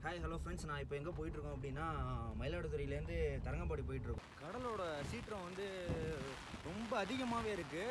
Hi hello friends நான் இப்போ எங்கே போயிட்டுருக்கோம் அப்படின்னா மயிலாடுதுறையிலேருந்து தரங்கம்பாடி போயிட்டுருக்கோம் கடலோட சீற்றம் வந்து ரொம்ப அதிகமாகவே இருக்குது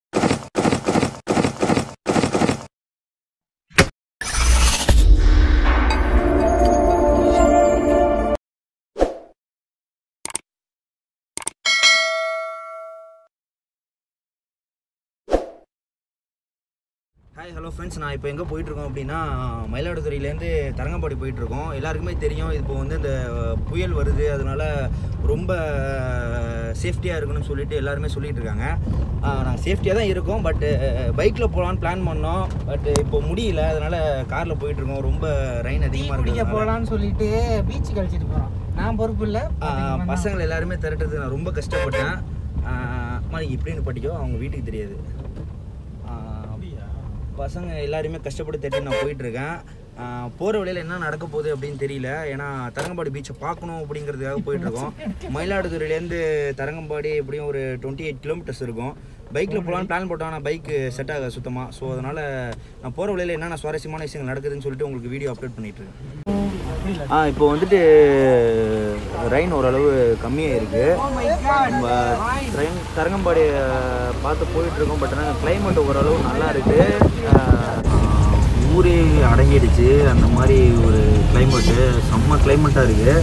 ஹாய் ஹலோ ஃப்ரெண்ட்ஸ் நான் இப்போ எங்கே போயிட்டுருக்கோம் அப்படின்னா மயிலாடுதுறையிலேருந்து தரங்கம்பாடி போயிட்டுருக்கோம் எல்லாருக்குமே தெரியும் இப்போ வந்து இந்த புயல் வருது அதனால ரொம்ப சேஃப்டியாக இருக்கணும்னு சொல்லிட்டு எல்லாருமே சொல்லிட்டு இருக்காங்க நாங்கள் சேஃப்டியாக தான் இருக்கோம் பட்டு பைக்கில் போகலான்னு பிளான் பண்ணோம் பட் இப்போ முடியல அதனால் காரில் போயிட்டுருக்கோம் ரொம்ப ரெயின் டீ அதிகமாக குடிக்க இருக்கு போகலான்னு சொல்லிட்டு பீச் கழிச்சிட்டு போகிறோம் நான் பொறுப்பு இல்லை பசங்களை எல்லாருமே திரட்டுறதுக்கு நான் ரொம்ப கஷ்டப்பட்டேன் மாதிரி இப்படின்னு படிக்கோ அவங்க வீட்டுக்கு தெரியாது ஆஹ், பசங்க எல்லாருமே கஷ்டப்பட்டு தேடி நான் போயிட்டு இருக்கேன் போகிற வழியில் என்ன நடக்க போகுது அப்படின்னு தெரியல ஏன்னா தரங்கம்பாடி பீச்சை பார்க்கணும் அப்படிங்கிறதுக்காக போயிட்டு இருக்கோம் மயிலாடுதுறையிலேருந்து தரங்கம்பாடி எப்படியும் ஒரு டுவெண்ட்டி எயிட் கிலோமீட்டர்ஸ் இருக்கும் பைக்கில் போகலான்னு பிளான் போட்டோம் ஆனால் பைக்கு செட் ஆகாது சுத்தமாக ஸோ அதனால் நான் போகிற வழியில் என்னென்ன சுவாரஸ்யமான விஷயங்கள் நடக்குதுன்னு சொல்லிட்டு உங்களுக்கு வீடியோ அப்லோட் பண்ணிட்டு இருக்கேன் ஆ இப்போ வந்துட்டு ரெயின் ஓரளவு கம்மியாக இருக்குது நம்ம ட்ரெயின் தரங்கம்பாடி அஹ், பார்த்து போயிட்டு இருக்கோம் பட் ஆனால் கிளைமேட் ஓரளவு நல்லா இருக்கு அஹ், ஊரே அடங்கிடுச்சு அந்த மாதிரி ஒரு கிளைமேட்டு செம்ம கிளைமேட்டாக இருக்குது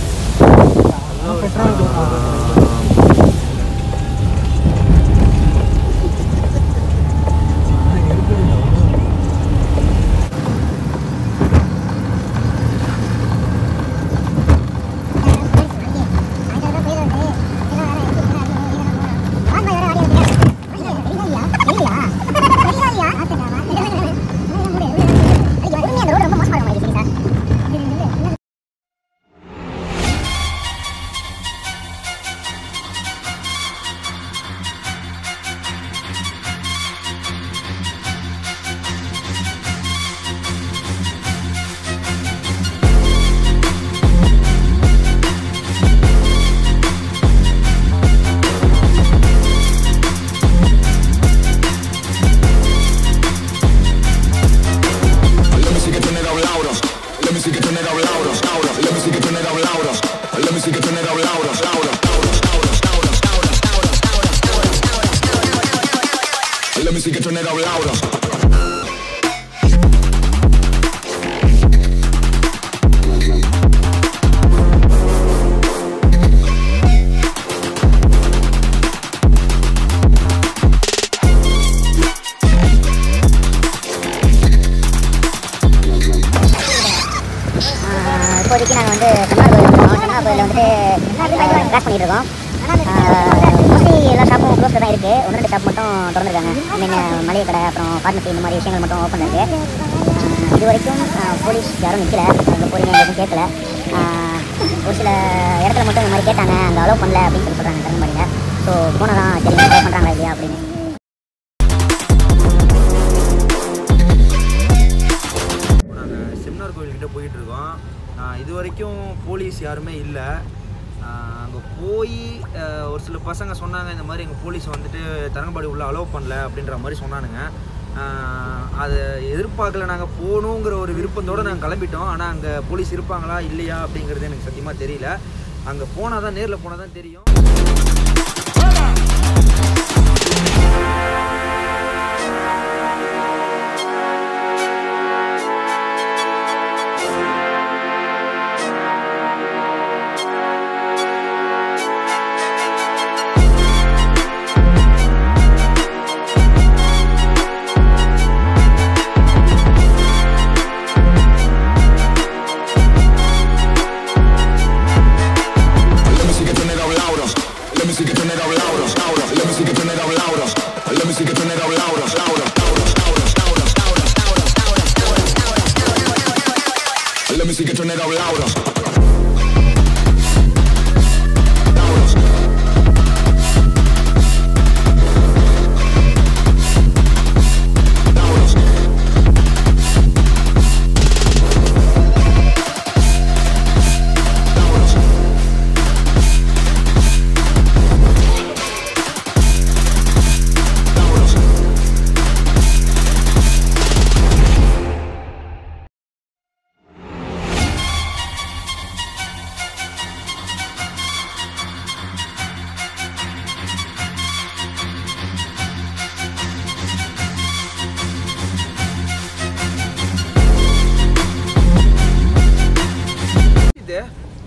Let me see que turn it up louder. Let me see que turn it up louder. Louder. Let me see que turn it up louder. Let me see que turn it up louder. Louder. Let me see que turn it up louder. ஆஹ் இப்போதைக்கு நாங்கள் வந்து செம்மார் கோயில் இருக்கோம் செம்மார் கோயிலில் வந்துட்டு cross பண்ணிட்டு இருக்கோம் mostly எல்லா ஷாப்பும் க்ளோஸில் தான் இருக்குது ஒன்று ரெண்டு ஷாப் மட்டும் திறந்துருக்காங்க மீன் மளிகை கடை அப்புறம் ஃபார்மசி இந்த மாதிரி விஷயங்கள் மட்டும் ஓப்பன் இருக்கு ஆஹ் இது வரைக்கும் ஆஹ் போலீஸ் யாரும் நிற்கல அங்கே போறீங்க எதுவும் கேட்கல ஆஹ் ஒரு சில இடத்துல மட்டும் இந்த மாதிரி கேட்டாங்க அங்கே அலோவ் பண்ணல அப்படின்னு சொல்லி சொல்கிறாங்க தரங்கம்பாடியில் ஸோ போனதான் சரி அலோவ் பண்ணுறாங்களா இல்லையா அப்படின்னு நாங்கள் செமினார் கோயில்கிட்ட போயிட்டு இருக்கோம் ஆஹ் இது வரைக்கும் போலீஸ் யாருமே இல்லை அங்கே போய் ஆஹ் ஒரு சில பசங்க சொன்னாங்க இந்த மாதிரி எங்கள் போலீஸ் வந்துட்டு தரங்கம்பாடி உள்ள அலோவ் பண்ணல அப்படின்ற மாதிரி சொன்னானுங்க ஆஹ் அதை எதிர்பார்க்கல நாங்கள் போகணுங்கிற ஒரு விருப்பத்தோடு நாங்கள் கிளம்பிட்டோம் ஆனால் அங்கே போலீஸ் இருப்பாங்களா இல்லையா அப்படிங்கிறது எனக்கு சத்தியமாக தெரியல அங்கே போனால் தான் நேரில் போனால் தான் தெரியும் Let me see que turn it up louder. Let me see que turn it up louder. Louder. Let me see que turn it up louder. Let me see que turn it up louder. Louder. Let me see que turn it up louder.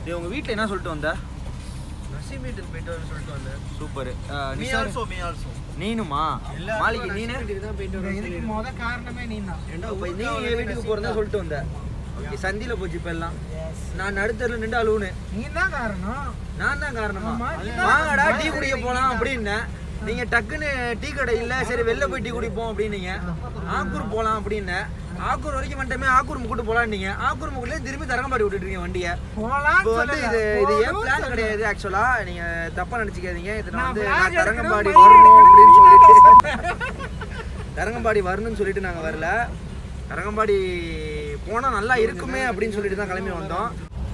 டேய் உங்கள் வீட்டில் என்ன சொல்லிட்டு வந்த நசீம் வீட்டுக்கு போயிட்டு வரேன்னு சொல்லிட்டு வந்தேன் super me also me also நீனுமா மாளிகை நீனு தான் போயிட்டு இந்த இதுக்கு முத காரணமே நீ தான் அப்ப நீ என் வீட்டுக்கு போகிறதா சொல்லிட்டு வந்த ஓகே சந்தியில் போச்சு இப்போ எல்லாம் நான் நடுத்தரில் நின்று அழுவுனு நீ தான் காரணம் நான் தான் காரணமா ஆமா, வாங்கடா டீ குடிக்க போலாம் அப்படின்னேன் நீங்க டக்குன்னு டீ கடை இல்ல சரி வெளில போய் டீ குடிப்போம் அப்படின்னீங்க ஆக்கூர் போலாம் அப்படின்னேன் ஆக்கூர் வரைக்கும் வந்துட்டமே ஆக்கூர் முக்கிட்டு போலான்னீங்க ஆக்கூர் முக்கிலே திரும்பி தரங்கம்பாடி விட்டுட்டு இருக்கீங்க வண்டியை போலாம் இப்போ வந்து இது இது ஏன் பிளான் கிடையாது ஆக்சுவலா நீங்க தப்பா நினைச்சுக்காதீங்க இது நான் வந்து நான் தரங்கம்பாடி வரணும் அப்படின்னு சொல்லிட்டு தரங்கம்பாடி வரணும்னு சொல்லிட்டு நாங்க வரல தரங்கம்பாடி போனா நல்லா இருக்குமே அப்படின்னு சொல்லிட்டு தான் கிளம்பி வந்தோம்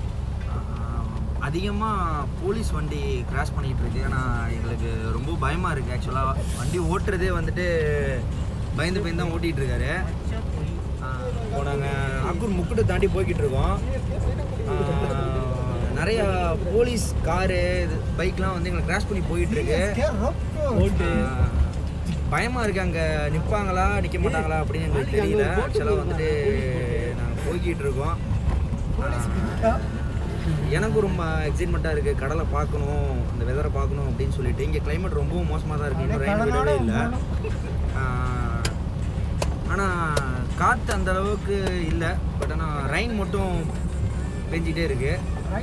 அதிகமாக போலீஸ் வண்டி கிராஸ் பண்ணிக்கிட்டு இருக்கு ஆனால் எங்களுக்கு ரொம்ப பயமாக இருக்குது ஆக்சுவலாக வண்டி ஓட்டுறதே வந்துட்டு பயந்து பயந்து தான் ஓட்டிகிட்டு இருக்காரு ஆஹ் இப்போ நாங்கள் அக்கூர் முக்குட்டு தாண்டி போய்கிட்டு இருக்கோம் ஆஹ் நிறைய போலீஸ் காரு பைக்லாம் வந்து எங்களை கிராஸ் பண்ணி போயிட்டு இருக்கு ஆஹ் பயமா இருக்கு அங்க நிப்பாங்களா நிக்க மாட்டாங்களா அப்படின்னு எங்களுக்கு தெரியல ஆக்சுவலாக வந்துட்டு நாங்கள் போய்கிட்டு இருக்கோம் ஆஹ் எனக்கும் ரொம்ப எக்ஸைட்மெண்ட்டாக இருக்குது கடலை பார்க்கணும் இந்த வெதரை பார்க்கணும் அப்படின்னு சொல்லிட்டு இங்கே climate ரொம்பவும் மோசமாக தான் இருக்குது இன்னும் ரெயின் விடவே இல்லை ஆனால் காற்று அந்த அளவுக்கு இல்லை பட் ஆனால் ரெயின் மட்டும் பெஞ்சிட்டே இருக்குது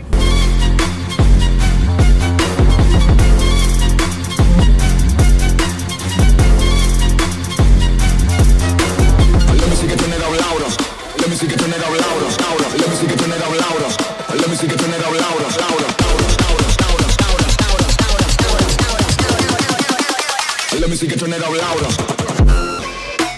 Let me see que turn it up louder. Let me see que turn it up louder, louder. Let me see que turn it up louder. Let me see que turn it up louder, louder, louder, louder, louder, louder, louder, louder, louder, louder. Let me see que turn it up louder.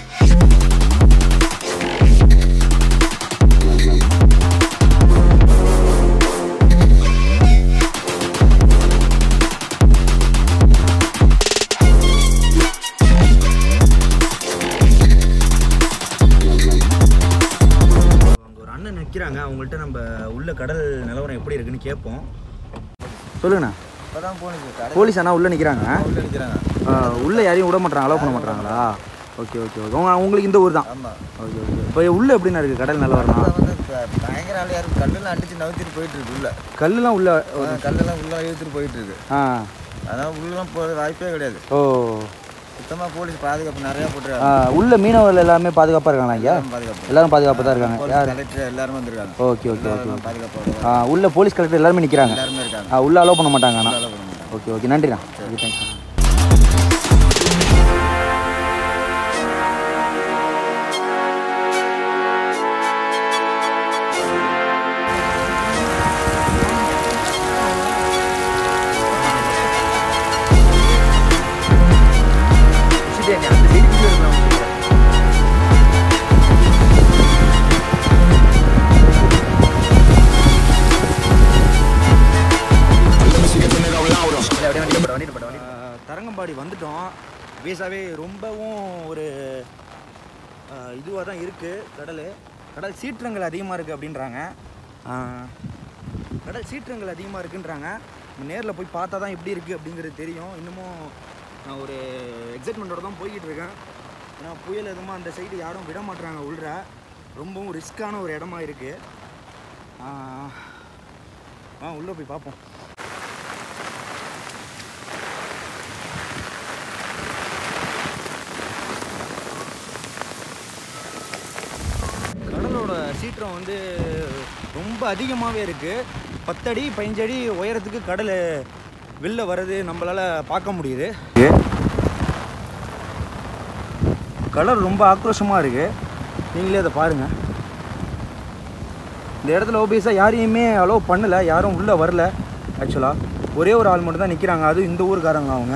அங்கே ஒரு அண்ணன் நிற்கிறாங்க அவங்கள்ட்ட நம்ம உள்ள கடல் நிலவரம் எப்படி இருக்குன்னு கேட்போம் சொல்லுங்கண்ணா இப்பதான் போனது கடை போலீஸ் அண்ணா உள்ளே நிற்கிறாங்க உள்ள நிக்கிறாங்க உள்ளே யாரையும் விட மாட்டாங்க அலோவ் பண்ண மாட்டாங்களா ஓகே ஓகே ஓகே உங்க உங்களுக்கு இந்த ஊர் தான் ஆமா ஓகே ஓகே இப்போ உள்ள எப்படிண்ணா இருக்குது கடல் நிலவரம் கடல்ல வந்து ப- பயங்கர ஆளியா இருக்கு கல்லெல்லாம் அடிச்சு நவுத்திட்டு போயிட்டு இருக்கு உள்ள கல்லுலாம் உள்ள ஆ, கல்லெல்லாம் உள்ள இழுத்துட்டு போயிட்டு இருக்கு ஆ அதனால உள்ளலாம் போற வாய்ப்பே கிடையாது ஓ சுத்தமா போலீஸ் பாதுகாப்பு நிறைய ஆ, போட்டுருக்காங்க உள்ள மீனவர்கள் எல்லாமே பாதுகாப்பாக இருக்காங்களா ஐயா எல்லாரும் பாதுகாப்பு எல்லாரும் பாதுகாப்பாக தான் இருக்காங்க போலீஸ் யார் கலெக்டர் எல்லாரும் வந்திருக்காங்க ஓகே ஓகே ஓகே எல்லாரும் பாதுகாப்பு ஆ, உள்ள போலீஸ் கலெக்டர் எல்லாருமே நிற்கிறாங்க எல்லாருமே இருக்காங்க ஆ, உள்ள அலோவ் பண்ண மாட்டாங்க அண்ணா அதெல்லாம் பண்ண மாட்டாங்க. ஓகே ஓகே நன்றிண்ணா okay thanks Let me see que turn it up louder. Tharangambadi வந்துட்டோம் பேஸாவே ரொம்பவும் ஒரு இதுவாக தான் இருக்குது கடல் கடல் சீற்றங்கள் அதிகமாக இருக்குது அப்படின்றாங்க ஆ, கடல் சீற்றங்கள் அதிகமாக இருக்குன்றாங்க நேரில் போய் பார்த்தா தான் எப்படி இருக்குது அப்படிங்கிறது தெரியும் இன்னமும் நான் ஒரு எக்ஸைட்மெண்ட்டோட தான் போய்கிட்டு இருக்கேன் ஏன்னா புயல் எதுவும் அந்த சைடு யாரும் விட மாட்றாங்க உள்ற ரொம்பவும் ரிஸ்க்கான ஒரு இடமா இருக்குது ஆ உள்ளே போய் பார்ப்போம் கடலோட சீற்றம் வந்து ரொம்ப அதிகமாகவே இருக்குது பத்தடி பதினஞ்சடி உயரத்துக்கு கடல் வெளில வர்றது நம்மளால் பார்க்க முடியுது கலர் ரொம்ப ஆக்ரோஷமாக இருக்குது நீங்களே அதை பாருங்கள் இந்த இடத்துல ஓபியஸாக யாரையுமே அலோவ் பண்ணலை யாரும் உள்ளே வரல ஆக்சுவலாக ஒரே ஒரு ஆள் மட்டும் தான் நிற்கிறாங்க அதுவும் இந்த ஊருக்காரங்க அவங்க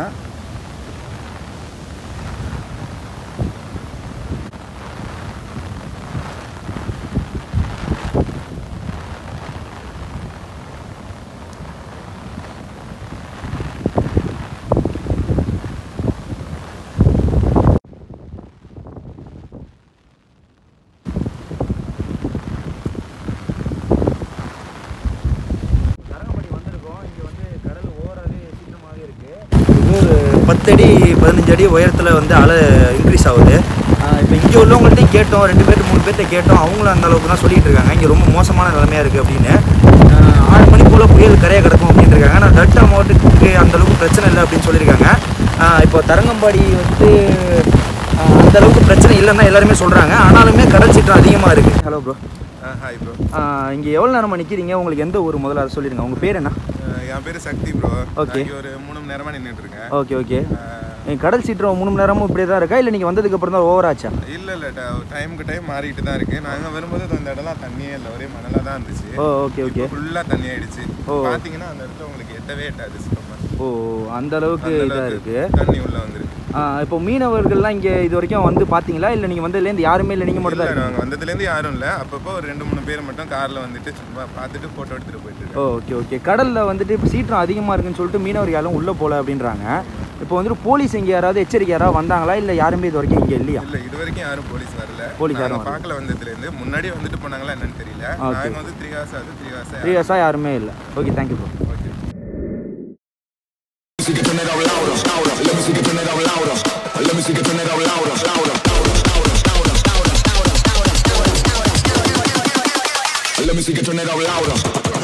தரங்கம்படி வந்திருக்கோம் இங்கே வந்து கடல் ஓரளவு சீக்கிரமாகவே இருக்குது ஒரு பத்தடி பதினஞ்சு அடி உயரத்தில் வந்து அலை இன்க்ரீஸ் ஆகுது ஆஹ் இப்போ இங்கே உள்ளவங்கள்ட்டையும் கேட்டோம் ரெண்டு பேர்ட்டு மூணு பேர்ட்ட கேட்டோம் அவங்களும் அந்த அளவுக்கு தான் சொல்லிட்டு இருக்காங்க இங்கே ரொம்ப மோசமான நிலைமையாக இருக்குது அப்படின்னு ஆஹ் ஆறு மணி போல் புயல் கரையை கிடக்கும் அப்படின்னு இருக்காங்க ஆனால் டெல்டா மாவட்டத்துக்கு அந்த அளவுக்கு பிரச்சனை இல்லை அப்படின்னு சொல்லியிருக்காங்க ஆஹ் இப்போ தரங்கம்பாடி வந்து ஆஹ் அந்த அளவுக்கு பிரச்சனை இல்லைன்னு எல்லாருமே சொல்கிறாங்க ஆனாலுமே கடல் சீற்றம் அதிகமாக இருக்குது ஹலோ ப்ரோ ஹாய் ப்ரோ இங்கே எவ்வளோ நேரமாக நிற்கிறீங்க உங்களுக்கு எந்த ஊர் முதல்ல அதை சொல்லிடுங்க உங்கள் பேர் என்ன என் பேர் சக்தி ப்ரோ Okay. இங்கே ஒரு மூணு மணி நேரமாக நின்றுட்டு இருக்கேன் ஓகே ஓகே கடல் சீற்றம் மூணு மணி நேரமும் இப்படியே தான் இருக்கா இல்லை நீங்கள் வந்ததுக்கு அப்புறம் தான் ஓவர் ஆச்சா இல்லை இல்லை டைமுக்கு டைம் மாறிட்டு தான் இருக்கு நாங்கள் வரும்போது இந்த இடம்லாம் தண்ணியே இல்லை ஒரே மணலாக தான் இருந்துச்சு ஓ ஓகே ஓகே ஃபுல்லாக தண்ணி ஆயிடுச்சு ஓ. பார்த்தீங்கன்னா அந்த இடத்துல உங்களுக்கு எட்டவே எட்டாது சுத்தமா. ஓ அந்த அளவுக்கு அந்த இதாக அளவுக்கு இருக்குது தண்ணி உள்ள வந்துருக்கு இப்போ மீனவர்கள்லாம் இங்கே இது வரைக்கும் வந்து பார்த்தீங்களா இல்லை நீங்கள் வந்ததுலேருந்து யாருமே இல்லை நீங்கள் மட்டும் தான் இல்லை இருக்கீங்க நாங்கள் வந்ததுலேருந்து யாரும் இல்லை அப்பப்போ ஒரு ரெண்டு மூணு பேர் மட்டும் காரில் வந்துட்டு சும்மா பார்த்துட்டு ஃபோட்டோ எடுத்துகிட்டு போயிட்டு ஓ இருக்கோம். ஓகே ஓகே கடலில் வந்துட்டு இப்போ சீற்றம் அதிகமாக இருக்குன்னு சொல்லிட்டு மீனவர் யாரும் உள்ளே போகல அப்படின்றாங்க இப்போ வந்துட்டு போலீஸ் இங்கே யாராவது எச்சரிக்கை யாராவது வந்தாங்களா இல்லை யாருமே இது வரைக்கும் இங்கே இல்லையா இல்லை இது வரைக்கும் யாரும் போலீஸ் வரல போலீஸ் யாரும் நாங்கள் பார்க்கல வந்ததுலேருந்து முன்னாடி வந்துட்டு போனாங்களா என்னன்னு தெரியல Okay. நாங்கள் வந்து த்ரீ ஹார்ஸ் ஆகுது த்ரீ ஹார்ஸ் த்ரீ இயர்ஸாக யாருமே இல்லை okay thank you bro okay Let me see que turn it up louder, louder. Let me see que turn it up louder. Let me see que turn it up louder, louder, louder, louder, louder, louder, louder, louder, louder, louder. Let me see que turn it up louder.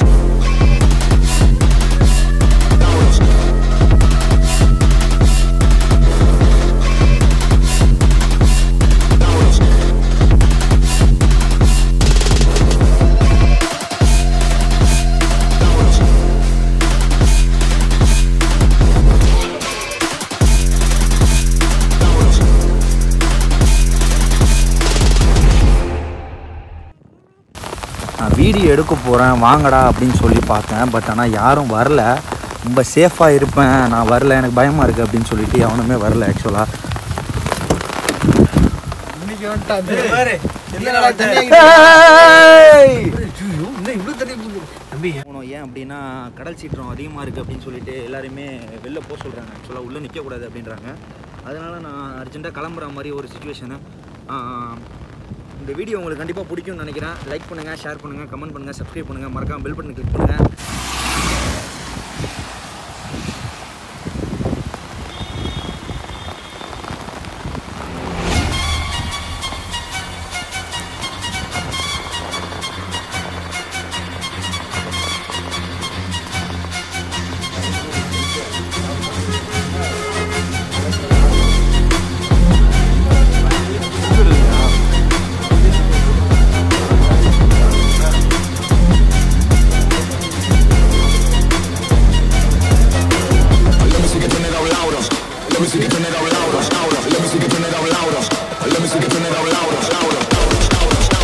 நான் video எடுக்க போகிறேன் வாங்கடா அப்படின்னு சொல்லி பார்த்தேன் but ஆனால் யாரும் வரல ரொம்ப சேஃபாக இருப்பேன் நான் வரல எனக்கு பயமாக இருக்குது அப்படின்னு சொல்லிட்டு எவனுமே வரல ஆக்சுவலாக இன்னைக்கு வந்துட்டான் போனோம் ஏன் அப்படின்னா கடல் சீற்றம் அதிகமாக இருக்குது அப்படின்னு சொல்லிட்டு எல்லாருமே வெளில போக சொல்கிறாங்க ஆக்சுவலாக உள்ளே நிற்கக்கூடாது அப்படின்றாங்க அதனால நான் அர்ஜென்ட்டாக கிளம்புற மாதிரி ஒரு சுச்சுவேஷனு இந்த வீடியோ உங்களுக்கு கண்டிப்பாக பிடிக்கும்னு நினைக்கிறேன் லைக் பண்ணுங்கள் ஷேர் பண்ணுங்கள் கமெண்ட் பண்ணுங்கள் சப்ஸ்கிரைப் பண்ணுங்கள் மறக்காம பெல் பட்டன் கிளிக் பண்ணுங்கள் Let me see que turn it up louder. Let me see que turn it up louder, louder. Let me see que turn it up louder. Let me see que turn it up louder, louder, louder, louder.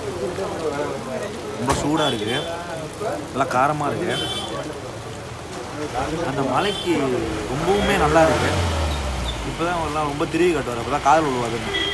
ரொம்ப சூடாக இருக்குது நல்லா காரமாக இருக்குது அந்த மலைக்கு ரொம்பவுமே நல்லா இருக்குது இப்போ தான் எல்லாம் ரொம்ப திருவி கட்டுவார் அப்போ தான் காதல் விழுவாதுன்னு